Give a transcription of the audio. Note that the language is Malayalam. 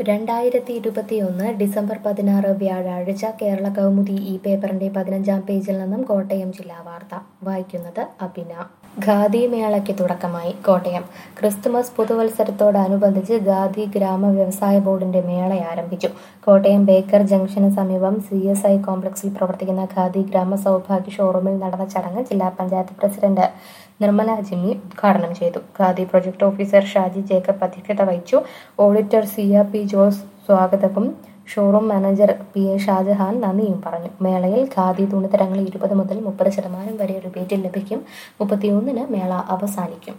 രണ്ടായിരത്തി ഇരുപത്തിയൊന്ന് ഡിസംബർ പതിനാറ് വ്യാഴാഴ്ച കേരള കൗമുദി ഈ പേപ്പറിന്റെ പതിനഞ്ചാം പേജിൽ നിന്നും കോട്ടയം ജില്ലാ വാർത്ത വായിക്കുന്നത് അബിന ഖാദി മേളയ്ക്ക് തുടക്കമായി കോട്ടയം ക്രിസ്തുമസ് പുതുവത്സരത്തോടനുബന്ധിച്ച് ഖാദി ഗ്രാമ വ്യവസായ ബോർഡിന്റെ മേള ആരംഭിച്ചു കോട്ടയം ബേക്കർ ജംഗ്ഷന് സമീപം സി എസ് ഐ കോംപ്ലക്സിൽ പ്രവർത്തിക്കുന്ന ഖാദി ഗ്രാമ സൗഭാഗ്യ ഷോറൂമിൽ നടന്ന ചടങ്ങ് ജില്ലാ പഞ്ചായത്ത് പ്രസിഡന്റ് നിർമ്മല ജിമ്മി ഉദ്ഘാടനം ചെയ്തു ഖാദി പ്രൊജക്ട് ഓഫീസർ ഷാജി ജേക്കബ് അധ്യക്ഷത വഹിച്ചു ഓഡിറ്റർ സിയ പി ജോസ് സ്വാഗതവും showroom manager P A Shajahan നന്ദിയും പറഞ്ഞു മേളയിൽ ഖാദി തുണിത്തരങ്ങൾ ഇരുപത് മുതൽ മുപ്പത് ശതമാനം വരെ റിബേറ്റിൽ ലഭിക്കും മുപ്പത്തിയൊന്നിന് മേള അവസാനിക്കും